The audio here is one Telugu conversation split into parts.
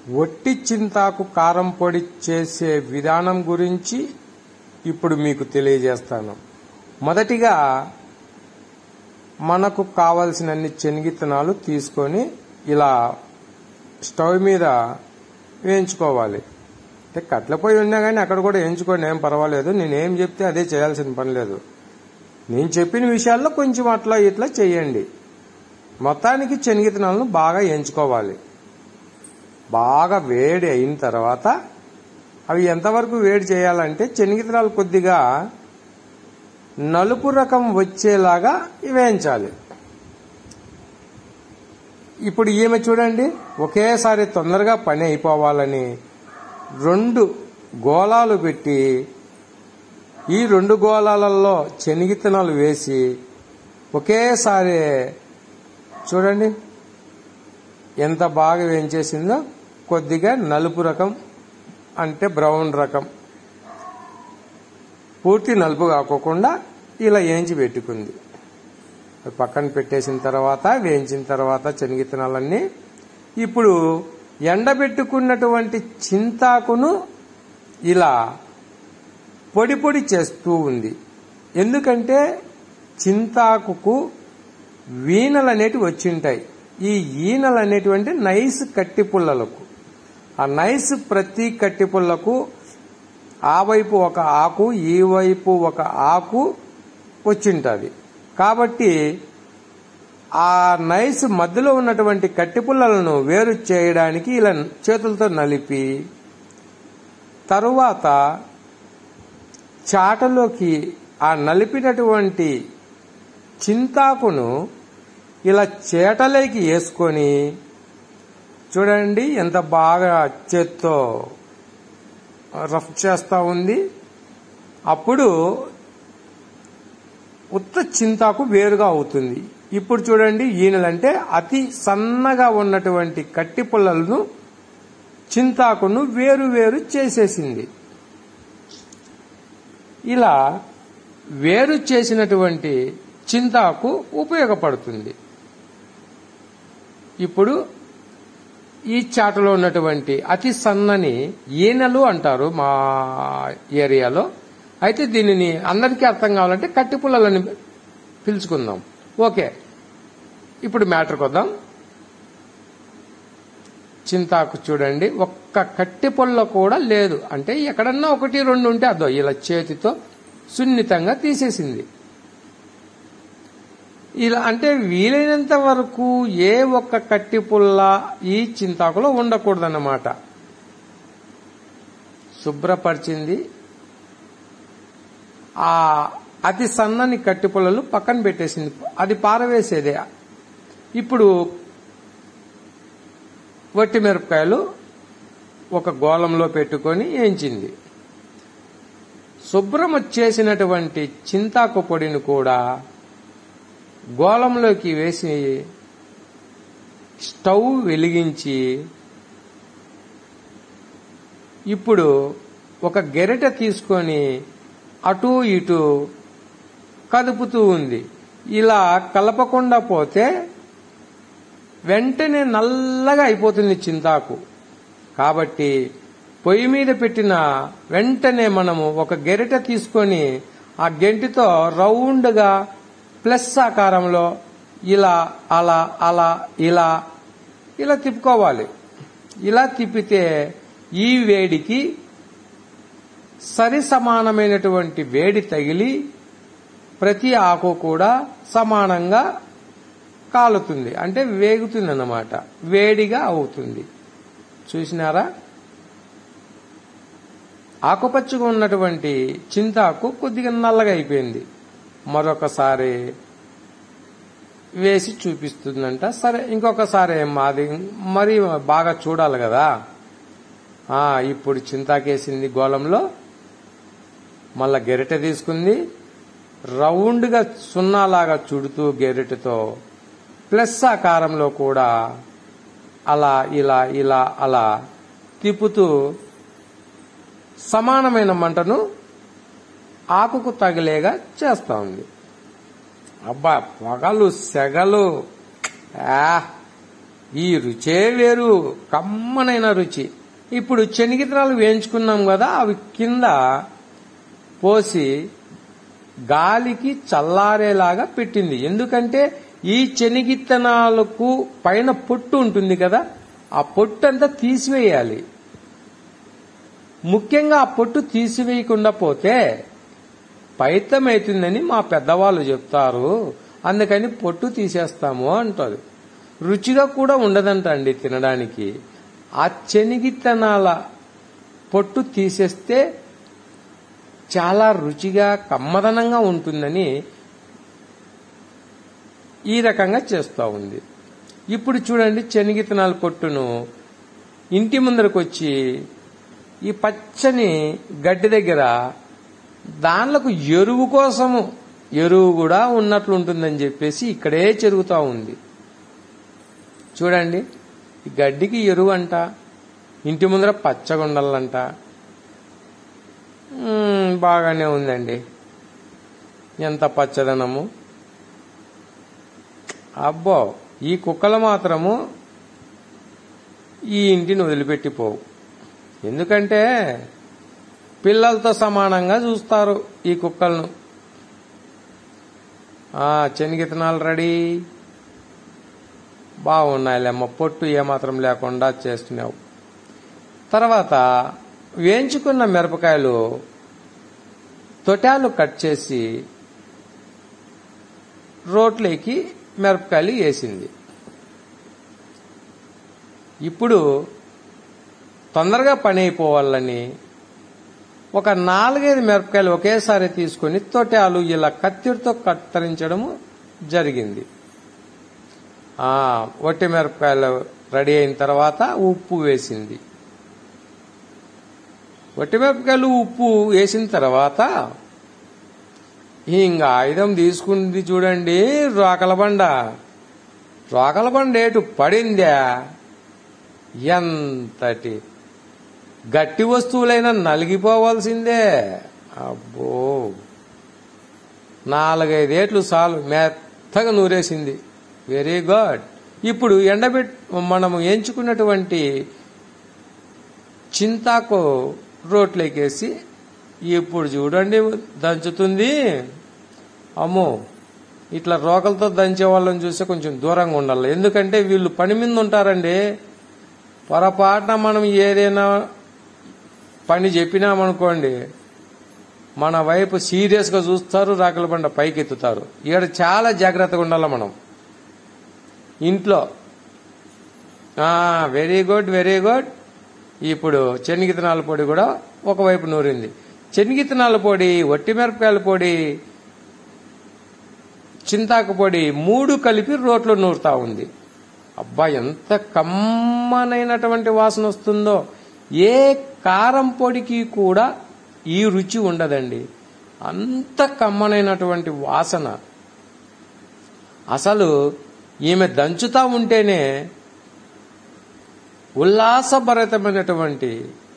ఒట్టి చింతాకు కారం పొడి చేసే విధానం గురించి ఇప్పుడు మీకు తెలియజేస్తాను మొదటిగా మనకు కావలసినన్ని శనగిత్తనాలు తీసుకొని ఇలా స్టవ్ మీద వేయించుకోవాలి అంటే కట్ల పొయ్యి ఉన్నా కానీ అక్కడ కూడా వేయించుకోండి ఏం పర్వాలేదు నేనేం చెప్తే అదే చేయాల్సిన పని లేదు నేను చెప్పిన విషయాల్లో కొంచెం అట్లా ఇట్లా చేయండి మొత్తానికి శనగిత్తనాలను బాగా వేయించుకోవాలి బాగా వేడి అయిన తర్వాత అవి ఎంతవరకు వేడి చేయాలంటే శనగిత్తనాలు కొద్దిగా నలుపు రకం వచ్చేలాగా వేయించాలి ఇప్పుడు ఈమె చూడండి ఒకేసారి తొందరగా పని అయిపోవాలని రెండు గోళాలు పెట్టి ఈ రెండు గోళాలలో శనగిత్తనాలు వేసి ఒకేసారి చూడండి ఎంత బాగా వేయించేసిందో కొద్దిగా నలుపు రకం అంటే బ్రౌన్ రకం పూర్తి నలుపు కాకోకుండా ఇలా వేయించి పెట్టుకుంది పక్కన పెట్టేసిన తర్వాత వేయించిన తర్వాత శనగిత్తనాలన్నీ ఇప్పుడు ఎండబెట్టుకున్నటువంటి చింతాకును ఇలా పొడి పొడి చేస్తూ ఉంది ఎందుకంటే చింతాకుకు వీణలు అనేటివి వచ్చింటాయి ఈ ఈనలు అనేటువంటి నైస్ కట్టి పుల్లలకు ఆ నైస్ ప్రతి కట్టి పుల్లకు ఆ వైపు ఒక ఆకు ఈ వైపు ఒక ఆకు వచ్చింటుంది కాబట్టి ఆ నైస్ మధ్యలో ఉన్నటువంటి కట్టి పుల్లలను వేరు చేయడానికి ఇలా చేతులతో నలిపి తరువాత చాటలోకి ఆ నలిపినటువంటి చింతాకును ఇలా చేటలోకి వేసుకొని చూడండి ఎంత బాగా చేత్తో రఫ్ చేస్తా ఉంది అప్పుడు ఉత్త చింతాకు వేరుగా అవుతుంది ఇప్పుడు చూడండి ఈనెలంటే అతి సన్నగా ఉన్నటువంటి కట్టి పుల్లలను చింతాకును వేరు వేరు చేసేసింది ఇలా వేరు చేసినటువంటి చింతాకు ఉపయోగపడుతుంది ఇప్పుడు ఈ చాటలో ఉన్నటువంటి అతి సన్నని ఈనెలు అంటారు మా ఏరియాలో అయితే దీనిని అందరికీ అర్థం కావాలంటే కట్టి పుల్లలని పిలుచుకుందాం ఓకే ఇప్పుడు మ్యాటర్కి వద్దాం చింతాకు చూడండి ఒక్క కట్టి పొల్ల కూడా లేదు అంటే ఎక్కడన్నా ఒకటి రెండు ఉంటే అదో ఇలా చేతితో సున్నితంగా తీసేసింది ఇలా అంటే వీలైనంత వరకు ఏ ఒక్క కట్టి పుల్ల ఈ చింతాకులో ఉండకూడదన్నమాట శుభ్రపరిచింది ఆ అతి సన్నని కట్టి పుల్లలు పక్కన పెట్టేసింది అది పారవేసేదే ఇప్పుడు వట్టి మిరపకాయలు ఒక గోళంలో పెట్టుకొని వేయించింది శుభ్రం చేసినటువంటి చింతాకు పొడిని కూడా గోళంలోకి వేసి స్టవ్ వెలిగించి ఇప్పుడు ఒక గెరిట తీసుకొని అటు ఇటు కదుపుతూ ఉంది ఇలా కలపకుండా పోతే వెంటనే నల్లగా అయిపోతుంది చింతాకు కాబట్టి పొయ్యి మీద పెట్టిన వెంటనే మనము ఒక గెరిట తీసుకొని ఆ గెంటితో రౌండ్గా ప్లస్ ఆకారంలో ఇలా అలా అలా ఇలా ఇలా తిప్పుకోవాలి ఇలా తిప్పితే ఈ వేడికి సరి సమానమైనటువంటి వేడి తగిలి ప్రతి ఆకు కూడా సమానంగా కాలుతుంది అంటే వేగుతుంది అన్నమాట వేడిగా అవుతుంది చూసినారా ఆకుపచ్చగా ఉన్నటువంటి చింతాకు కొద్దిగా నల్లగా అయిపోయింది మరొకసారి వేసి చూపిస్తుందంట సరే ఇంకొకసారి మాది మరి బాగా చూడాలి కదా ఆ ఇప్పుడు చింతాకేసింది గోళంలో మళ్ళా గెరిట తీసుకుంది రౌండ్గా సున్నాలాగా చుడుతూ గెరిటతో ప్లస్ ఆకారంలో కూడా అలా ఇలా ఇలా అలా తిప్పుతూ సమానమైన మంటను ఆకుకు తగిలేగా చేస్తా ఉంది అబ్బా పొగలు సెగలు ఆ ఈ రుచే వేరు కమ్మనైన రుచి ఇప్పుడు శనగిత్తనాలు వేయించుకున్నాం కదా అవి కింద పోసి గాలికి చల్లారేలాగా పెట్టింది ఎందుకంటే ఈ శనగిత్తనాలకు పైన పొట్టు ఉంటుంది కదా ఆ పొట్టు అంతా తీసివేయాలి ముఖ్యంగా ఆ పొట్టు తీసివేయకుండా పోతే పైతమైతుందని మా పెద్దవాళ్ళు చెప్తారు అందుకని పొట్టు తీసేస్తాము అంటారు రుచిగా కూడా ఉండదంట అండి తినడానికి ఆ శనగిత్తనాల పొట్టు తీసేస్తే చాలా రుచిగా కమ్మదనంగా ఉంటుందని ఈ రకంగా చేస్తూ ఉంది ఇప్పుడు చూడండి శనగిత్తనాల పొట్టును ఇంటి ముందరకు వచ్చి ఈ పచ్చని గడ్డి దగ్గర దానిలకు ఎరువు కోసము ఎరువు కూడా ఉన్నట్లు ఉంటుందని చెప్పేసి ఇక్కడే చెరుగుతూ ఉంది చూడండి ఈ గడ్డికి ఎరువు అంట ఇంటి ముందర పచ్చగుండలంట మ్మ్, బాగానే ఉందండి ఎంత పచ్చదనము అబ్బో ఈ కుక్కలు మాత్రము ఈ ఇంటిని వదిలిపెట్టిపోవు ఎందుకంటే పిల్లలతో సమానంగా చూస్తారు ఈ కుక్కలను ఆ శనగిత్తనాలు రెడీ బాగున్నాయిలేమ్మ పొట్టు ఏమాత్రం లేకుండా చేస్తున్నావు తర్వాత వేయించుకున్న మిరపకాయలు తొటాలు కట్ చేసి రోట్లోకి మిరపకాయలు వేసింది ఇప్పుడు తొందరగా పని అయిపోవాలని ఒక నాలుగైదు మిరపకాయలు ఒకేసారి తీసుకొని తొటాలు ఇలా కత్తిరితో కత్తిరించడము జరిగింది ఆ ఒట్టి మిరపకాయలు రెడీ అయిన తర్వాత ఉప్పు వేసింది ఒట్టి మిరపకాయలు ఉప్పు వేసిన తర్వాత ఇంకా ఆయుధం తీసుకుంది చూడండి రోకల బండ రోకల బండ ఏటు పడిందా ఎంతటి గట్టి వస్తువులైనా నలిగిపోవాల్సిందే అబ్బో నాలుగైదేట్లు చాలు మెత్తగా నూరేసింది వెరీ గుడ్ ఇప్పుడు ఎండబెట్ మనము ఎంచుకున్నటువంటి చింతాకు రోట్లోకేసి ఇప్పుడు చూడండి దంచుతుంది అమ్మో ఇట్లా రోకలతో దంచే వాళ్ళని చూస్తే కొంచెం దూరంగా ఉండాలి ఎందుకంటే వీళ్ళు పని మీద ఉంటారండి పొరపాటున మనం ఏదైనా పని చెప్పినామనుకోండి మన వైపు సీరియస్ గా చూస్తారు రాకల బండ పైకి ఎత్తుతారు ఇక్కడ చాలా జాగ్రత్తగా ఉండాలి మనం ఇంట్లో వెరీ గుడ్ వెరీ గుడ్ ఇప్పుడు శనగిత్తనాల పొడి కూడా ఒకవైపు నూరింది శనగిత్తనాల పొడి ఒట్టి మిరపకాయల పొడి చింతాకు పొడి మూడు కలిపి రోట్లో నూరుతా ఉంది అబ్బా ఎంత కమ్మనైనటువంటి వాసన వస్తుందో ఏ కారం పొడికి కూడా ఈ రుచి ఉండదండి అంత కమ్మనైనటువంటి వాసన అసలు ఈమె దంచుతా ఉంటేనే ఉల్లాసభరితమైనటువంటి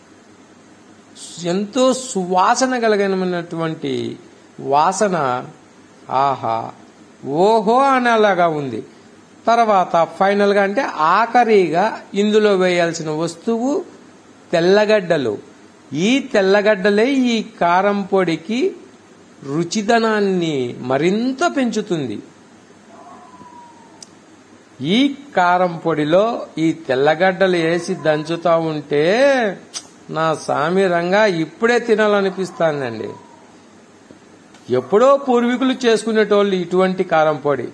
ఎంతో సువాసన కలిగినటువంటి వాసన ఆహా ఓహో అనేలాగా ఉంది తర్వాత ఫైనల్ గా అంటే ఆఖరిగా ఇందులో వేయాల్సిన వస్తువు తెల్లగడ్డలు ఈ తెల్లగడ్డలే ఈ కారం పొడికి రుచిదనాన్ని మరింత పెంచుతుంది ఈ కారం పొడిలో ఈ తెల్లగడ్డలు వేసి దంచుతా ఉంటే నా సామి రంగా ఇప్పుడే తినాలనిపిస్తానండి ఎప్పుడో పూర్వీకులు చేసుకునేటోళ్ళు ఇటువంటి కారం పొడి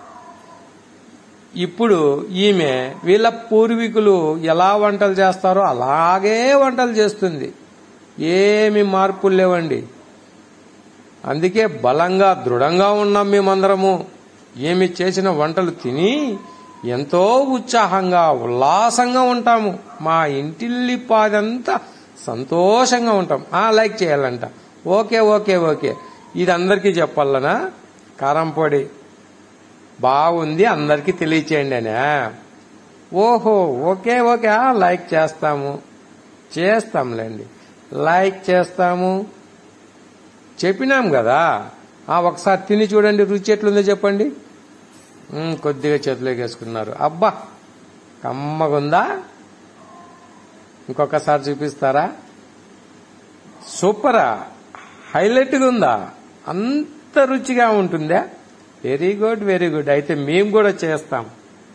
ఇప్పుడు ఈమె వీళ్ళ పూర్వీకులు ఎలా వంటలు చేస్తారో అలాగే వంటలు చేస్తుంది ఏమి మార్పులు లేవండి అందుకే బలంగా దృఢంగా ఉన్నాం మేమందరము ఏమి చేసిన వంటలు తిని ఎంతో ఉత్సాహంగా ఉల్లాసంగా ఉంటాము మా ఇంటిల్లి పాదంతా సంతోషంగా ఉంటాం ఆ లైక్ చేయాలంట ఓకే ఓకే ఓకే ఇది అందరికీ చెప్పాలనా కారం పొడి బాగుంది అందరికీ తెలియచేయండి అనే ఓహో ఓకే ఓకే ఆ, లైక్ చేస్తాము చేస్తాంలేండి లైక్ చేస్తాము చెప్పినాం కదా ఆ ఒకసారి తిని చూడండి రుచి ఎట్లుందో చెప్పండి మ్, కొద్దిగా చేతిలోకి వేసుకున్నారు అబ్బా కమ్మగుందా ఇంకొకసారి చూపిస్తారా సూపరా హైలైట్గా ఉందా అంత రుచిగా ఉంటుందా వెరీ గుడ్ వెరీ గుడ్ అయితే మేము కూడా చేస్తాం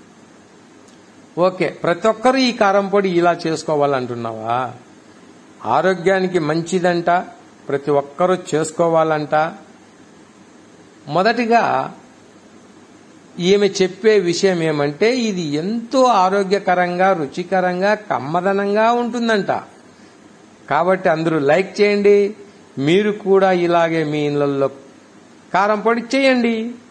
ఓకే ప్రతి ఒక్కరూ ఈ కారం పొడి ఇలా చేసుకోవాలంటున్నావా ఆరోగ్యానికి మంచిదంట ప్రతి ఒక్కరూ చేసుకోవాలంట మొదటిగా ఈమె చెప్పే విషయం ఏమంటే ఇది ఎంతో ఆరోగ్యకరంగా రుచికరంగా కమ్మదనంగా ఉంటుందంట కాబట్టి అందరూ లైక్ చేయండి మీరు కూడా ఇలాగే మీ ఇళ్లలో కారం పొడి చేయండి